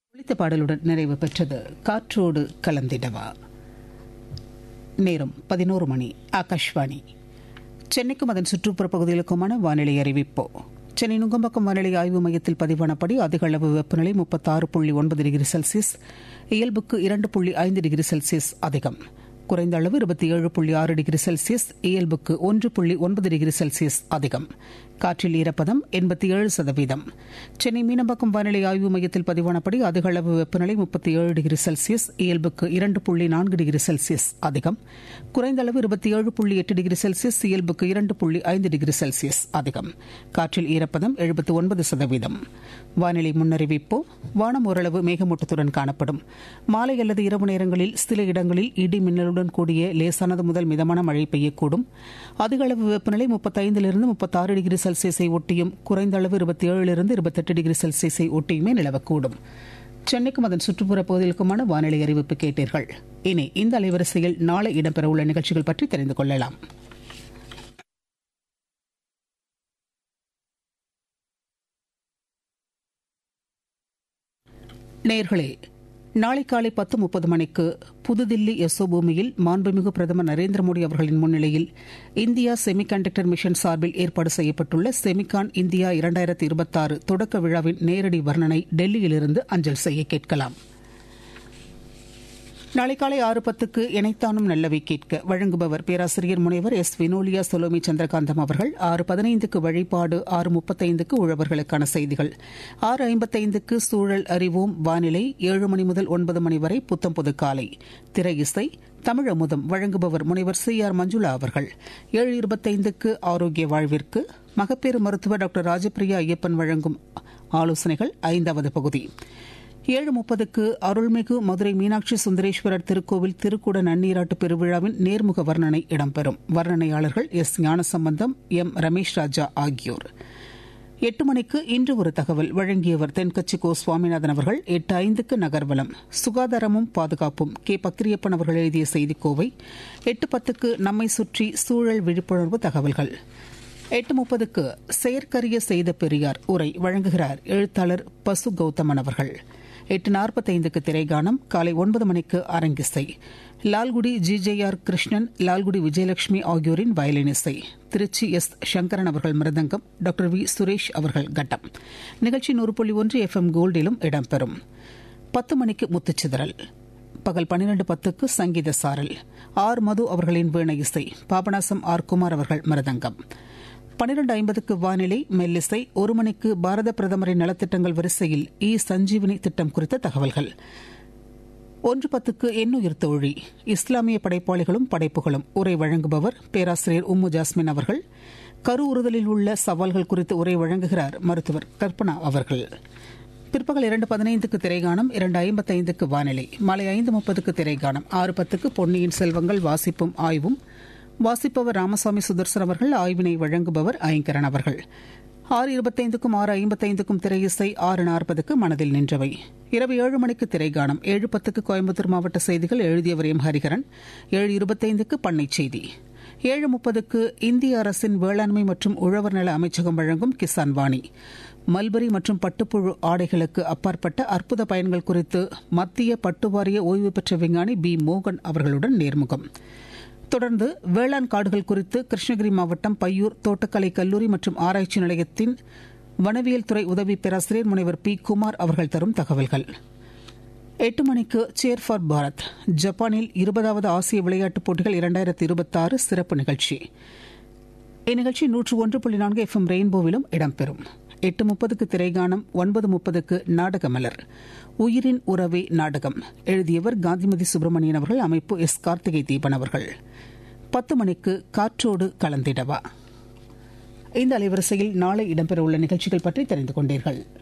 ஒழித்த பாடலுடன் நிறைவு பெற்றது காற்றோடு கலந்திடவா நேரம் பதினோரு மணி ஆகாஷ்வாணி சென்னைக்கும் அதன் சுற்றுப்புற பகுதிகளுக்குமான வானிலை அறிவிப்பு சென்னை நுங்கம்பாக்கம் வானிலை ஆய்வு மையத்தில் பதிவானபடி அதிக அளவு வெப்பநிலை முப்பத்தாறு புள்ளி ஒன்பது டிகிரி செல்சியஸ் இயல்புக்கு இரண்டு புள்ளி ஐந்து டிகிரி செல்சியஸ் அதிகம் குறைந்த அளவு இருபத்தி ஏழு புள்ளி ஆறு டிகிரி செல்சியஸ் இயல்புக்கு ஒன்று புள்ளி ஒன்பது டிகிரி செல்சியஸ் அதிகம் காற்றில் ஈரப்பதம் எண்பத்தி ஏழு சதவீதம் சென்னை மீனம்பாக்கம் வானிலை ஆய்வு மையத்தில் பதிவானபடி அதிக அளவு வெப்பநிலை முப்பத்தி ஏழு டிகிரி செல்சியஸ் இயல்புக்கு இரண்டு புள்ளி நான்கு டிகிரி செல்சியஸ் அதிகம் குறைந்த அளவு இருபத்தி ஏழு புள்ளி எட்டு டிகிரி செல்சியஸ் இயல்புக்கு இரண்டு புள்ளி ஐந்து டிகிரி செல்சியஸ் அதிகம் காற்றில் ஈரப்பதம் எழுபத்தி ஒன்பது சதவீதம் வானிலை முன்னறிவிப்பு வானம் ஓரளவு மேகமூட்டத்துடன் காணப்படும் மாலை அல்லது இரவு நேரங்களில் சில இடங்களில் இடி மின்னலுடன் கூடிய லேசானது முதல் மிதமான மழை பெய்யக்கூடும் அதிக அளவு வெப்பநிலை முப்பத்தைந்திலிருந்து முப்பத்தாறு டிகிரி செல்சியஸை ஒட்டியும் குறைந்த அளவு இருபத்தி ஏழிலிருந்து இருபத்தெட்டு டிகிரி செல்சியஸை ஒட்டியுமே நிலவக்கூடும் சென்னைக்கும் அதன் சுற்றுப்புற பகுதிகளுக்குமான வானிலை அறிவிப்பு கேட்டீர்கள் இனி இந்த அலைவரிசையில் நாளை இடம்பெறவுள்ள நிகழ்ச்சிகள் பற்றி தெரிந்து கொள்ளலாம் நேர்களே நாளை காலை பத்து முப்பது மணிக்கு புதுதில்லி எஸ்ஓ பூமியில் மாண்புமிகு பிரதமர் நரேந்திர மோடி அவர்களின் முன்னிலையில் இந்தியா செமிகண்டக்டர் மிஷன் சார்பில் ஏற்பாடு செய்யப்பட்டுள்ள செமிகான் இந்தியா இரண்டாயிரத்தி இருபத்தாறு தொடக்க விழாவின் நேரடி வர்ணனை டெல்லியிலிருந்து அஞ்சல் செய்ய கேட்கலாம் நாளை காலை ஆறு பத்துக்கு இணைத்தானும் நல்லவை கேட்க வழங்குபவர் பேராசிரியர் முனைவர் எஸ் வினோலியா சொலோமி சந்திரகாந்தம் அவர்கள் ஆறு பதினைந்துக்கு வழிபாடு ஆறு முப்பத்தைந்துக்கு உழவர்களுக்கான செய்திகள் ஆறு ஐம்பத்தைந்துக்கு சூழல் அறிவோம் வானிலை ஏழு மணி முதல் ஒன்பது மணி வரை புத்தம் புது காலை திரை இசை தமிழ் அமுதம் வழங்குபவர் முனைவர் சி ஆர் மஞ்சுளா அவர்கள் ஏழு இருபத்தைந்துக்கு ஆரோக்கிய வாழ்விற்கு மகப்பேறு மருத்துவர் டாக்டர் ராஜபிரியா ஐயப்பன் வழங்கும் ஆலோசனைகள் ஐந்தாவது பகுதி ஏழு முப்பதுக்கு அருள்மிகு மதுரை மீனாட்சி சுந்தரேஸ்வரர் திருக்கோவில் திருக்குட நன்னீராட்டு பெருவிழாவின் நேர்முக வர்ணனை இடம்பெறும் வர்ணனையாளர்கள் எஸ் ஞானசம்பந்தம் எம் ரமேஷ் ராஜா ஆகியோர் எட்டு மணிக்கு இன்று ஒரு தகவல் வழங்கியவர் தென்கட்சி கோ சுவாமிநாதன் அவர்கள் எட்டு ஐந்துக்கு நகர்வலம் சுகாதாரமும் பாதுகாப்பும் கே பக்கிரியப்பன் அவர்கள் எழுதிய செய்திக்கோவை எட்டு பத்துக்கு நம்மை சுற்றி சூழல் விழிப்புணர்வு தகவல்கள் எட்டு முப்பதுக்கு செயற்கரிய செய்த பெரியார் உரை வழங்குகிறார் எழுத்தாளர் பசு கௌதமன் அவர்கள் எட்டு நாற்பத்தைந்துக்கு திரைகானம் காலை ஒன்பது மணிக்கு அரங்கிசை லால்குடி ஜிஜேஆர் கிருஷ்ணன் லால்குடி விஜயலட்சுமி ஆகியோரின் வயலின் இசை திருச்சி எஸ் சங்கரன் அவர்கள் மிருதங்கம் டாக்டர் வி சுரேஷ் அவர்கள் கட்டம் நிகழ்ச்சி நூறு புள்ளி ஒன்று எஃப் எம் கோல்டிலும் இடம்பெறும் பத்து மணிக்கு முத்துச்சிதறல் பகல் பன்னிரண்டு பத்துக்கு சங்கீத சாரல் ஆர் மது அவர்களின் வீண இசை பாபநாசம் ஆர் குமார் அவர்கள் மிருதங்கம் பனிரெண்டு ஐம்பதுக்கு வானிலை மெல்லிசை ஒரு மணிக்கு பாரத பிரதமரின் நலத்திட்டங்கள் வரிசையில் இ சஞ்சீவனி திட்டம் குறித்த தகவல்கள் ஒன்று பத்துக்கு எண்ணுயிர் தோழி இஸ்லாமிய படைப்பாளிகளும் படைப்புகளும் உரை வழங்குபவர் பேராசிரியர் உம்மு ஜாஸ்மின் அவர்கள் கரு உறுதலில் உள்ள சவால்கள் குறித்து உரை வழங்குகிறார் மருத்துவர் கற்பனா அவர்கள் பிற்பகல் இரண்டு பதினைந்துக்கு திரைகானம் இரண்டு ஐம்பத்தைந்துக்கு வானிலை மாலை ஐந்து முப்பதுக்கு திரைகானம் ஆறு பத்துக்கு பொன்னியின் செல்வங்கள் வாசிப்பும் ஆய்வும் வாசிப்பவர் ராமசாமி சுதர்சன் அவர்கள் ஆய்வினை வழங்குபவர் ஐங்கரன் அவர்கள் ஆறு இருபத்தைந்துக்கும் ஆறு ஐம்பத்தைந்துக்கும் திரையிசை ஆறு நாற்பதுக்கு மனதில் நின்றவை இரவு ஏழு மணிக்கு திரைகானம் ஏழு பத்துக்கு கோயம்புத்தூர் மாவட்ட செய்திகள் எழுதியவர் எம் ஹரிகரன் ஏழு இருபத்தைந்துக்கு பண்ணை செய்தி ஏழு முப்பதுக்கு இந்திய அரசின் வேளாண்மை மற்றும் உழவர் நல அமைச்சகம் வழங்கும் கிசான் வாணி மல்பரி மற்றும் பட்டுப்புழு ஆடைகளுக்கு அப்பாற்பட்ட அற்புத பயன்கள் குறித்து மத்திய பட்டுவாரிய ஓய்வு பெற்ற விஞ்ஞானி பி மோகன் அவர்களுடன் நேர்முகம் தொடர்ந்து வேளாண் காடுகள் குறித்து கிருஷ்ணகிரி மாவட்டம் பையூர் தோட்டக்கலை கல்லூரி மற்றும் ஆராய்ச்சி நிலையத்தின் வனவியல் துறை உதவி பேராசிரியர் முனைவர் பி குமார் அவர்கள் தரும் தகவல்கள் எட்டு மணிக்கு சேர் ஃபார் பாரத் ஜப்பானில் இருபதாவது ஆசிய விளையாட்டுப் போட்டிகள் இரண்டாயிரத்தி இருபத்தாறு சிறப்பு நிகழ்ச்சி இந்நிகழ்ச்சி நூற்று ஒன்று புள்ளி நான்கு எஃப் எம் ரெயின்போவிலும் இடம்பெறும் எட்டு முப்பதுக்கு திரைகானம் ஒன்பது முப்பதுக்கு நாடகமலர் உயிரின் உறவே நாடகம் எழுதியவர் காந்திமதி சுப்பிரமணியன் அவர்கள் அமைப்பு எஸ் கார்த்திகை தீபன் அவர்கள் பத்து மணிக்கு காற்றோடு கலந்திடவா இந்த அலைவரிசையில் நாளை இடம்பெறவுள்ள நிகழ்ச்சிகள் பற்றி தெரிந்து கொண்டீர்கள்